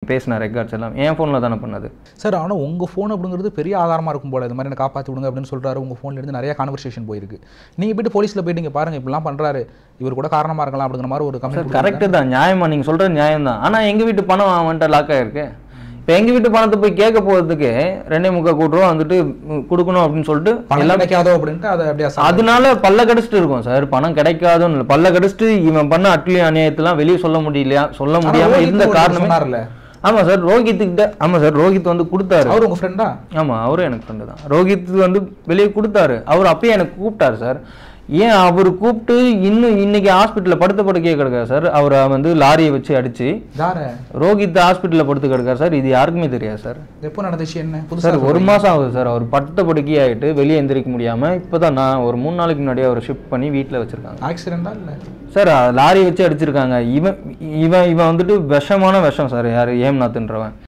பேசின ரெக்கார்ட்ஸ் எல்லாம் என் ஃபோனில் தானே பண்ணது சார் ஆனால் உங்கள் ஃபோன் அப்படிங்கிறது பெரிய ஆதாரமாக இருக்கும் போல இது மாதிரி என்ன காப்பாற்றி விடுங்க அப்படின்னு சொல்கிறாரு உங்கள் ஃபோன்ல இருந்து நிறைய கான்வர்சேஷன் போயிருக்கு நீங்கள் போயிட்டு போலீஸில் போயிட்டு இங்கே பாருங்க இப்படிலாம் பண்ணுறாரு இவர் கூட காரணமாக இருக்கலாம் அப்படிங்கிற மாதிரி ஒரு சார் கமெண்ட் கரெக்டு தான் நியாயமா நீங்கள் சொல்கிறது நியாயம் தான் ஆனால் எங்கள் வீட்டு பணம் அவன்கிட்ட லாக் ஆகிருக்கு இப்போ எங்கள் வீட்டு பணத்தை போய் கேட்க போகிறதுக்கு ரெண்டே முக்கால் கோடி ரூபா வந்துட்டு ம், கொடுக்கணும் அப்படின்னு சொல்லிட்டு பணம் கிடைக்காதோ அப்படின்ட்டு அதை அப்படியே அசால்ட்டா- அதனால பல்ல கடிச்சிட்டு இருக்கும் சார் பணம் கிடைக்காதுன்னு இல்லை பல்ல கடிச்சிட்டு இவன் பண்ண அட்லி அநியாயத்தெல்லாம் வெளியே சொல்ல முடியலையா சொல்ல ஆனா முடியாம ரோஹித் இருந்த ஒரு காரணமே சொன்னார்ல ஆமா சார் ரோஹித்துக்கிட்ட ஆமா சார் ரோஹித் வந்து கொடுத்தாரு அவர் உங்கள் ஃப்ரெண்டா ஆமா அவரும் எனக்கு ஃப்ரெண்டு தான் ரோஹித் வந்து வெளியே கொடுத்தாரு அவர் அப்பயே எனக்கு கூப்பிட்டாரு சார் ஏன் அவர் கூப்பிட்டு இன்னும் இன்னைக்கு ஹாஸ்பிட்டலில் படுத்த படுக்கையே கிடக்காரு சார் அவரை வந்து லாரியை வச்சு அடிச்சு யாரு ரோஹித் ஹாஸ்பிட்டலில் படுத்து கிடக்காரு சார் இது யாருக்குமே தெரியாது சார் எப்போ நடந்துச்சு என்ன சார் புதுசாக ஒரு மாதம் ஆகுது சார் அவர் படுத்த படுக்கையாயிட்டு வெளியே எந்திரிக்க முடியாமல் இப்போ தான் நான் ஒரு மூணு நாளைக்கு முன்னாடியே அவரை ஷிஃப்ட் பண்ணி வீட்டில் வச்சுருக்காங்க ஆக்சிடென்டா இல்லை சார் லாரி வச்சு அடிச்சிருக்காங்க இவன் இவன் இவன் வந்துட்டு விஷமான விஷம் சார் யார் ஏம்நாத்ன்றவன்